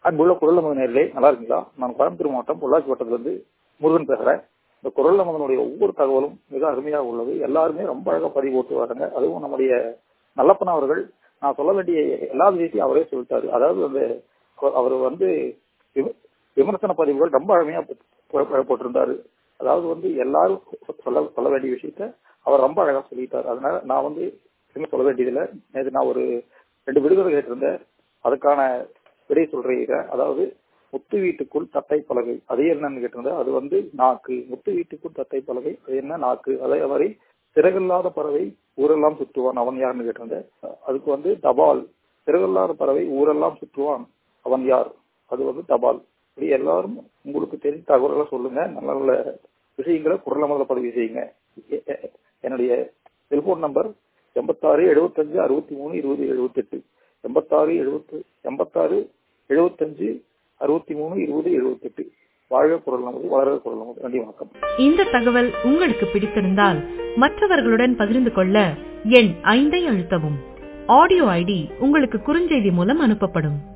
அன்புள்ள குரல் நமது நேரிலே நல்லா இருக்கீங்களா நான் கோயம்புத்தூர் மாவட்டம் பொள்ளாச்சி வட்டத்திலிருந்து முருகன் பேசுறேன் இந்த குரல் நமதனுடைய ஒவ்வொரு தகவலும் மிக அருமையாக உள்ளது எல்லாருமே ரொம்ப அழகா பதிவு போட்டு வராங்க அதுவும் நம்முடைய நல்லப்பன் அவர்கள் நான் சொல்ல வேண்டிய எல்லா விஷயத்தையும் அவரே சொல்லிட்டாரு அதாவது அந்த அவர் வந்து விம- விமர்சன பதிவுகள் ரொம்ப அருமையா போ- போ- போட்டிருந்தாரு அதாவது வந்து எல்லாரும் சொல்ல சொல்ல வேண்டிய விஷயத்த அவர் ரொம்ப அழகா சொல்லிட்டாரு அதனால நான் வந்து எதுவுமே சொல்ல வேண்டியதில்லை நேற்று நான் ஒரு ரெண்டு விடுதலை கேட்டிருந்தேன் அதுக்கான விடை சொல்றீங்க அதாவது முத்து வீட்டுக்குள் தட்டை பலகை அது என்னன்னு கேட்டிருந்தேன் அது வந்து நாக்கு முத்து வீட்டுக்குள் தட்டை பலகை அது என்ன நாக்கு அதே மாதிரி சிறகில்லாத பறவை ஊரெல்லாம் சுற்றுவான் அவன் யாருன்னு கேட்டிருந்தேன் அதுக்கு வந்து தபால் சிறகில்லாத பறவை ஊரெல்லாம் சுற்றுவான் அவன் யார் அது வந்து தபால் இப்படி எல்லாரும் உங்களுக்கு தெரிஞ்ச தகவல்களை சொல்லுங்க நல்ல நல்ல விஷயங்களை குரல முதல்ல பதிவு செய்யுங்க எ- எ- என்னுடைய செல்போன் நம்பர் எண்பத்தாறு எழுபத்தஞ்சு அறுபத்தி மூணு இருபது எழுபத்தெட்டு எண்பத்தாறு எழுபத்து எண்பத்தாறு எழுபத்தஞ்சு அறுபத்தி மூணு இருபது எழுபத்தெட்டு வாழ்க குரல் நமது வளர குரல் நமது நன்றி வணக்கம் இந்த தகவல் உங்களுக்கு பிடித்திருந்தால் மற்றவர்களுடன் பகிர்ந்து கொள்ள எண் ஐந்தை அழுத்தவும் ஆடியோ ஐடி உங்களுக்கு குறுஞ்செய்தி மூலம் அனுப்பப்படும்